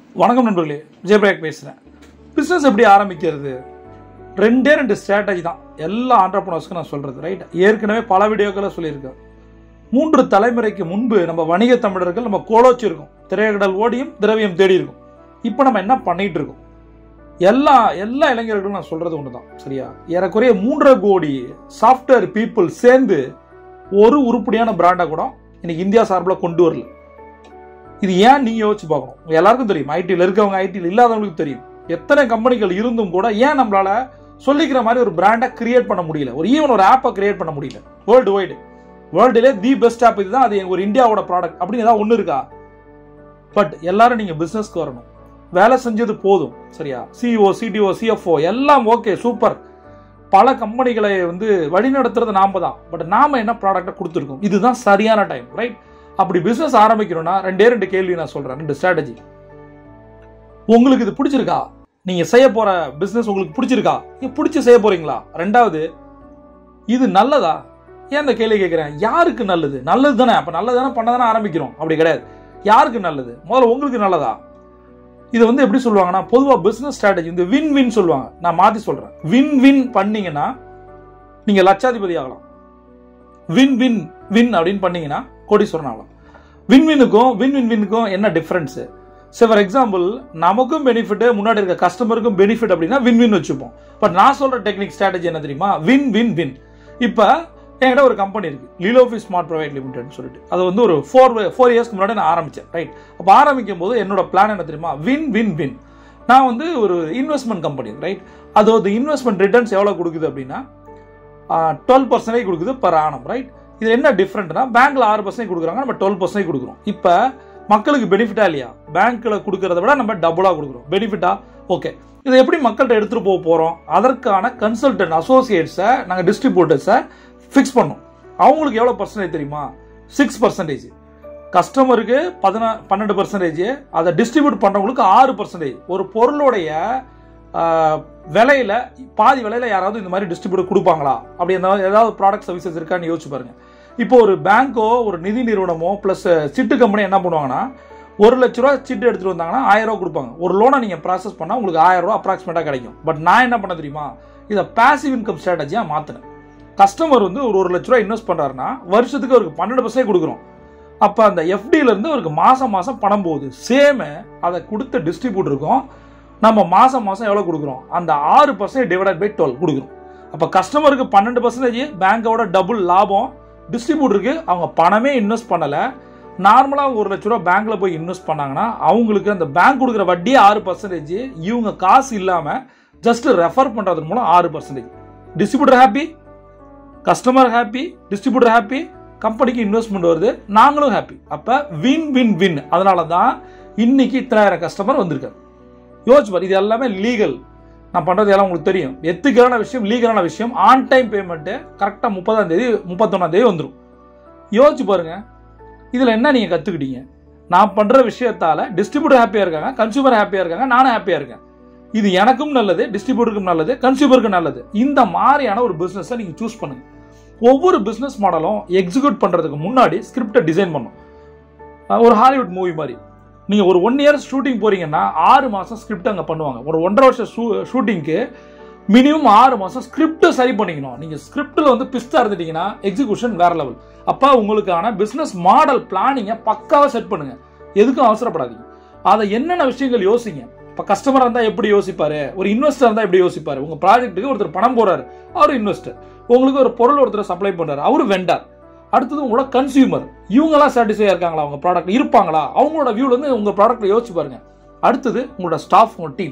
வணக்கம் நண்பர்களே விஜயபிரயாக் பேசுகிறேன் பிஸ்னஸ் எப்படி ஆரம்பிக்கிறது ரெண்டே ரெண்டு ஸ்ட்ராட்டஜி தான் எல்லா ஆண்டர்பனர்ஸ்க்கும் நான் சொல்கிறது ரைட் ஏற்கனவே பல வீடியோக்களை சொல்லியிருக்கேன் மூன்று தலைமுறைக்கு முன்பு நம்ம வணிக தமிழர்கள் நம்ம கோலோச்சி இருக்கோம் திரையகடல் ஓடியும் திரவியம் தேடி இருக்கும் இப்போ நம்ம என்ன பண்ணிட்டு இருக்கோம் எல்லா எல்லா இளைஞர்களும் நான் சொல்றது ஒன்று தான் சரியா ஏறக்குறைய மூன்றரை கோடி சாஃப்ட்வேர் பீப்புள் சேர்ந்து ஒரு உருப்படியான பிராண்டை கூட இன்னைக்கு இந்தியா சார்பில் கொண்டு வரல இது ஏன் நீங்க யோசிச்சு பார்க்கணும் எல்லாருக்கும் தெரியும் ஐடியில் இருக்கவங்க ஐடியில் இல்லாதவங்களுக்கு தெரியும் எத்தனை கம்பெனிகள் இருந்தும் கூட ஏன் நம்மளால சொல்லிக்கிற மாதிரி ஒரு பிராண்டை கிரியேட் பண்ண முடியல ஒரு ஈவன் ஒரு ஆப்பை கிரியேட் பண்ண முடியல வேர்ல்டு வைடு வேர்ல்டுலே தி பெஸ்ட் ஆப் இதுதான் அது ஒரு இந்தியாவோட ப்ராடக்ட் அப்படின்னு ஏதாவது ஒன்று இருக்கா பட் எல்லாரும் நீங்க பிசினஸ்க்கு வரணும் வேலை செஞ்சது போதும் சரியா சிஇஓ சிடிஓ சிஎஃப்ஓ எல்லாம் ஓகே சூப்பர் பல கம்பெனிகளை வந்து வழிநடத்துறது நாம தான் பட் நாம என்ன ப்ராடக்ட்டை கொடுத்துருக்கோம் இதுதான் சரியான டைம் ரைட் அப்படி பிசினஸ் ஆரம்பிக்கணும்னா ரெண்டே ரெண்டு கேள்வி நான் சொல்றேன் ரெண்டு ஸ்ட்ராட்டஜி உங்களுக்கு இது பிடிச்சிருக்கா நீங்க செய்ய போற பிசினஸ் உங்களுக்கு பிடிச்சிருக்கா நீங்க பிடிச்சி செய்ய போறீங்களா ரெண்டாவது இது நல்லதா ஏன் இந்த கேள்வி கேட்கிறேன் யாருக்கு நல்லது நல்லது தானே அப்ப நல்லது தானே பண்ண தானே ஆரம்பிக்கிறோம் அப்படி கிடையாது யாருக்கு நல்லது முதல்ல உங்களுக்கு நல்லதா இது வந்து எப்படி சொல்லுவாங்கன்னா பொதுவா பிசினஸ் ஸ்ட்ராட்டஜி இந்த வின் வின் சொல்லுவாங்க நான் மாத்தி சொல்றேன் வின் வின் பண்ணீங்கன்னா நீங்க லட்சாதிபதி ஆகலாம் வின் வின் வின் அப்படின்னு பண்ணீங்கன்னா கோடீஸ்வரன் ஆகலாம் வின் வின்னுக்கும் வின் வின் வின்னுக்கும் என்ன டிஃபரன்ஸ் சரி ஃபார் எக்ஸாம்பிள் நமக்கும் பெனிஃபிட் முன்னாடி இருக்க கஸ்டமருக்கும் பெனிஃபிட் அப்படின்னா வின் வின் வச்சுப்போம் பட் நான் சொல்ற டெக்னிக் ஸ்ட்ராட்டஜி என்ன தெரியுமா வின் வின் வின் இப்போ என்கிட்ட ஒரு கம்பெனி இருக்கு லீலோஃபி ஸ்மார்ட் ப்ரைவேட் லிமிடெட்னு சொல்லிட்டு அது வந்து ஒரு ஃபோர் ஃபோர் இயர்ஸ்க்கு முன்னாடி நான் ஆரம்பிச்சேன் ரைட் அப்போ ஆரம்பிக்கும் போது என்னோட பிளான் என்ன தெரியுமா வின் வின் வின் நான் வந்து ஒரு இன்வெஸ்ட்மெண்ட் கம்பெனி ரைட் அது வந்து இன்வெஸ்ட்மெண்ட் ரிட்டர்ன்ஸ் எவ்வளோ கொடுக்குது அப்படின்னா டுவெல் பர்சன்டேஜ் கொடுக்குது பர் ஆனம் ரைட் இது என்ன டிஃப்ரெண்ட்னா பேங்க்ல ஆறு பர்சன்டேஜ் கொடுக்குறாங்க நம்ம டுவெல் பர்சன்டேஜ் கொடுக்குறோம் இப்போ மக்களுக்கு பெனிஃபிட்டா இல்லையா பேங்க்ல கொடுக்கறத விட நம்ம டபுளா கொடுக்குறோம் பெனிஃபிட்டா ஓகே இதை எப்படி மக்கள்கிட்ட எடுத்துட்டு போக போறோம் அதற்கான கன்சல்டன்ட் அசோசியேட்ஸை நாங்கள் டிஸ்ட்ரிபியூட்டர்ஸை ஃபிக்ஸ் பண்ணோம் அவங்களுக்கு எவ்வளோ பர்சன்டேஜ் தெரியுமா சிக்ஸ் பர்சன்டேஜ் கஸ்டமருக்கு பதினா பன்னெண்டு பர்சன்டேஜ் அதை டிஸ்ட்ரிபியூட் பண்ணுறவங்களுக்கு ஆறு பர்சன்டேஜ் ஒரு பொருளுடைய ஆஹ், விலையில பாதி விலையில யாராவது இந்த மாதிரி டிஸ்ட்ரிபியூட் கொடுப்பாங்களா அப்படி அந்த மாதிரி ஏதாவது ப்ராடக்ட் சர்வீசஸ் இருக்கான்னு யோசிச்சு பாருங்க இப்போ ஒரு பேங்க்கோ ஒரு நிதி நிறுவனமோ ப்ளஸ் சிட்டு கம்பெனி என்ன பண்ணுவாங்கன்னா ஒரு லட்ச ரூபா சிட்டு எடுத்துட்டு வந்தாங்கன்னா ஆயிரம் ரூபா கொடுப்பாங்க ஒரு லோனை நீங்கள் ப்ராசஸ் பண்ணால் உங்களுக்கு ஆயிரம் ரூபா அப்ராக்சிமேட்டாக கிடைக்கும் பட் நான் என்ன பண்ண தெரியுமா இதை பாசிவ் இன்கம் ஸ்ட்ராட்டஜியாக மாற்றினேன் கஸ்டமர் வந்து ஒரு ஒரு லட்ச ரூபா இன்வெஸ்ட் பண்ணுறாருன்னா வருஷத்துக்கு அவருக்கு பன்னெண்டு பர்சன்ட் கொடுக்குறோம் அப்போ அந்த எஃப்டில இருந்து அவருக்கு மாசம் மாசம் பணம் போகுது சேமு அதை கொடுத்த டிஸ்ட்ரிபியூட்டருக்கும் நம்ம மாசம் மாசம் எவ்வளோ கொடுக்குறோம் அந்த ஆறு பர்சன்ட் டிவைடட் பை டுவெல் கொடுக்குறோம் அப்போ கஸ்டமருக்கு பன்னெண்டு பர்சன்டேஜ் பேங்கோட டபுள் லாபம் டிஸ்ட்ரிபியூட்டருக்கு அவங்க பணமே இன்வெஸ்ட் பண்ணலை நார்மலாக ஒரு லட்ச ரூபா பேங்க்ல போய் இன்வெஸ்ட் பண்ணாங்கன்னா அவங்களுக்கு அந்த பேங்க் கொடுக்குற வட்டியே ஆறு பர்சன்டேஜ் இவங்க காசு இல்லாமல் ஜஸ்ட் ரெஃபர் பண்ணுறது மூலம் ஆறு percentage distributor happy customer happy distributor happy கம்பெனிக்கு இன்வெஸ்ட்மெண்ட் வருது நாங்களும் ஹாப்பி அப்போ வின் வின் வின் அதனால தான் இன்னைக்கு இத்தனாயிரம் கஸ்டமர் வந்திருக்காரு யோசிச்சு பாரு இது எல்லாமே லீகல் நான் பண்றது எல்லாம் உங்களுக்கு தெரியும் எத்துக்கலான விஷயம் லீகலான விஷயம் ஆன் டைம் பேமெண்ட்டு கரெக்டாக முப்பதாம் தேதி முப்பத்தொன்னாம் தேதி வந்துடும் யோசிச்சு பாருங்க இதில் என்ன நீங்கள் கற்றுக்கிட்டீங்க நான் பண்ணுற விஷயத்தால டிஸ்ட்ரிபியூட்டர் ஹாப்பியாக இருக்காங்க கன்சூமர் ஹாப்பியாக இருக்காங்க நானும் ஹாப்பியாக இருக்கேன் இது எனக்கும் நல்லது டிஸ்ட்ரிபியூட்டருக்கும் நல்லது கன்சூமருக்கும் நல்லது இந்த மாதிரியான ஒரு பிஸ்னஸை நீங்கள் சூஸ் பண்ணுங்க ஒவ்வொரு பிஸ்னஸ் மாடலும் எக்ஸிக்யூட் பண்ணுறதுக்கு முன்னாடி ஸ்கிரிப்டை டிசைன் பண்ணும் அஹ் ஒரு ஹாலிவுட் மூவி மாதிரி நீங்கள் ஒரு ஒன் இயர் ஷூட்டிங் போறீங்கன்னா ஆறு மாதம் ஸ்கிரிப்ட் அங்கே பண்ணுவாங்க ஒரு ஒன்றரை வருஷம் ஷூ ஷூட்டிங்க்கு மினிமம் ஆறு மாதம் ஸ்கிரிப்ட் சரி பண்ணிக்கணும் நீங்கள் ஸ்கிரிப்டில் வந்து பிஸ்தா இருந்துட்டீங்கன்னா எக்ஸிகியூஷன் வேற லெவல் அப்போ உங்களுக்கான பிஸ்னஸ் மாடல் பிளானிங்கை பக்காவாக செட் பண்ணுங்க எதுக்கும் அவசரப்படாதீங்க அதை என்னென்ன விஷயங்கள் யோசிங்க இப்போ கஸ்டமர் இருந்தால் எப்படி யோசிப்பாரு ஒரு இன்வெஸ்டர் இருந்தால் எப்படி யோசிப்பாரு உங்கள் ப்ராஜெக்ட்டுக்கு ஒருத்தர் பணம் போறாரு அவர் இன்வெஸ்டர் உங்களுக்கு ஒரு பொருள் ஒருத்தர் சப்ளை பண்றாரு அவர் வெண்டார் அடுத்தது உங்களோட கன்சியூமர் இவங்கெல்லாம் சாட்டிஸ்ஃபையா இருக்காங்களா உங்க ப்ராடக்ட் இருப்பாங்களா அவங்களோட வியூல இருந்து உங்க ப்ராடக்ட்ல யோசிச்சு பாருங்க அடுத்தது உங்களோட ஸ்டாஃப் உங்க டீம்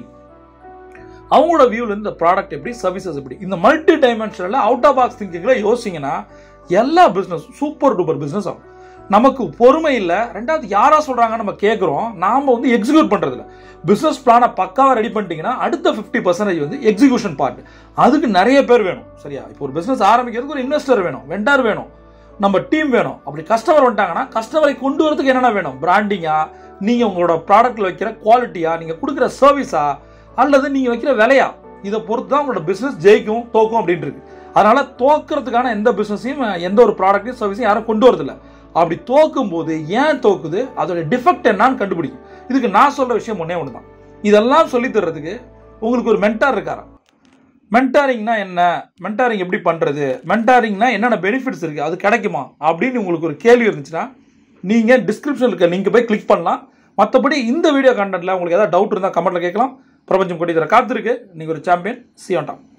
அவங்களோட வியூல இருந்து இந்த ப்ராடக்ட் எப்படி சர்வீசஸ் எப்படி இந்த மல்டி டைமென்ஷனில் அவுட் ஆஃப் பாக்ஸ் திங்கிங்ல யோசிங்கன்னா எல்லா பிசினஸ் சூப்பர் டூப்பர் பிசினஸ் ஆகும் நமக்கு பொறுமை இல்லை ரெண்டாவது யாரா சொல்றாங்க நம்ம கேட்குறோம் நாம வந்து எக்ஸிக்யூட் பண்றது இல்ல பிசினஸ் பிளானை பக்காவா ரெடி பண்ணிட்டீங்கன்னா அடுத்த ஃபிஃப்டி பர்சன்டேஜ் வந்து எக்ஸிகியூஷன் பார்ட் அதுக்கு நிறைய பேர் வேணும் சரியா இப்போ ஒரு பிசினஸ் ஆரம்பிக்கிறதுக்கு ஒரு இன்வெஸ்டர் வேணும் வெண்டார் வேணும் நம்ம டீம் வேணும் அப்படி கஸ்டமர் வந்துட்டாங்கன்னா கஸ்டமரை கொண்டு வரதுக்கு என்னென்ன வேணும் பிராண்டிங்கா நீங்க உங்களோட ப்ராடக்ட்ல வைக்கிற குவாலிட்டியா நீங்க கொடுக்குற சர்வீஸா அல்லது நீங்க வைக்கிற விலையா இதை பொறுத்து தான் உங்களோட பிசினஸ் ஜெயிக்கும் தோக்கும் அப்படின்ட்டு இருக்கு அதனால தோக்கிறதுக்கான எந்த பிசினஸையும் எந்த ஒரு ப்ராடக்ட்டையும் சர்வீஸையும் யாரும் கொண்டு வரதில்ல அப்படி தோக்கும் போது ஏன் தோக்குது அதோட டிஃபெக்ட் என்னன்னு கண்டுபிடிக்கும் இதுக்கு நான் சொல்ற விஷயம் ஒன்றே ஒன்று தான் இதெல்லாம் சொல்லி தர்றதுக்கு உங்களுக்கு ஒரு மென்டார் இருக்காரா மென்டாரிங்னா என்ன மென்டாரிங் எப்படி பண்ணுறது மென்டாரிங்னா என்னென்ன பெனிஃபிட்ஸ் இருக்குது அது கிடைக்குமா அப்படின்னு உங்களுக்கு ஒரு கேள்வி இருந்துச்சுன்னா நீங்கள் டிஸ்கிரிப்ஷனில் இருக்க லிங்க் போய் கிளிக் பண்ணலாம் மற்றபடி இந்த வீடியோ கண்டென்ட்டில் உங்களுக்கு ஏதாவது டவுட் இருந்தால் கமெண்ட்டில் கேட்கலாம் பிரபஞ்சம் கொடி தர காத்திருக்கு நீங்கள் ஒரு சாம்பியன் சி ஆன் டாப்